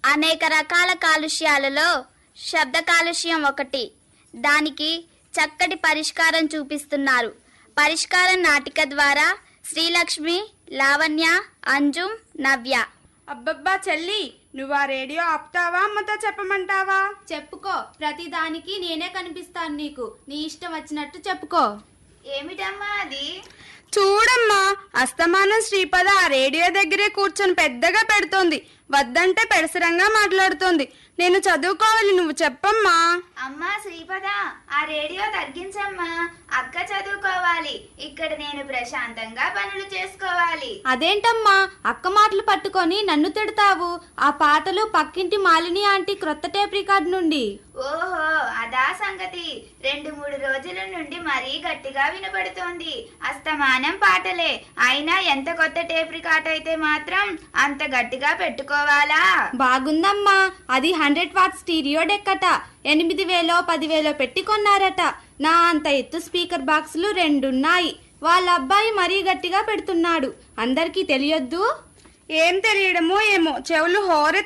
అనేక రకాల కాలుష్యాలలో శబ్ద కాలుష్యం ఒకటి దానికి చక్కటి పరిష్కారం చూపిస్తున్నారు పరిష్కారం నాటిక ద్వారా శ్రీలక్ష్మి లావణ్య అంజుమ్ నవ్య అబ్బబ్బా చెల్లి నువ్వు ఆ రేడియో ఆపుతావా అమ్మతో చెప్పమంటావా చెప్పుకో ప్రతిదానికి నేనే కనిపిస్తాను నీకు నీ ఇష్టం వచ్చినట్టు చెప్పుకో ఏమిటమ్మా అది చూడమ్మా అస్తమానం శ్రీపద ఆ రేడియో దగ్గరే కూర్చొని పెద్దగా పెడుతోంది వద్దంటే పెడసరంగా మాట్లాడుతోంది నేను చదువుకోవాలి నువ్వు చెప్పమ్మా అమ్మా శ్రీపద ఆ రేడియో తగ్గించమ్మా అక్క చదువుకోవాలి ఇక్కడ నేను ప్రశాంతంగా పనులు చేసుకోవాలి అదేంటమ్మా అక్క మాటలు పట్టుకొని నన్ను తిడతావు ఆ పాటలు పక్కింటి మాలిని ఆంటీ క్రొత్త టేప్ రికార్డ్ నుండి ఓహో అదా సంగతి రెండు మూడు రోజుల నుండి మరీ గట్టిగా వినపడుతోంది అస్తమానం పాటలే అయినా ఎంత కొత్త టేప్ రికార్డ్ అయితే మాత్రం అంత గట్టిగా పెట్టుకోవాలా బాగుందమ్మా అది హండ్రెడ్ వాట్ స్టీరియో డెక్కట ఎనిమిది వేలో పదివేలో పెట్టి కొన్నారట నా అంత ఎత్తు స్పీకర్ బాక్సులు రెండున్నాయి వాళ్ళ అబ్బాయి మరీ గట్టిగా పెడుతున్నాడు అందరికీ తెలియొద్దు ఏం తెలియడమో ఏమో చెవులు హోరె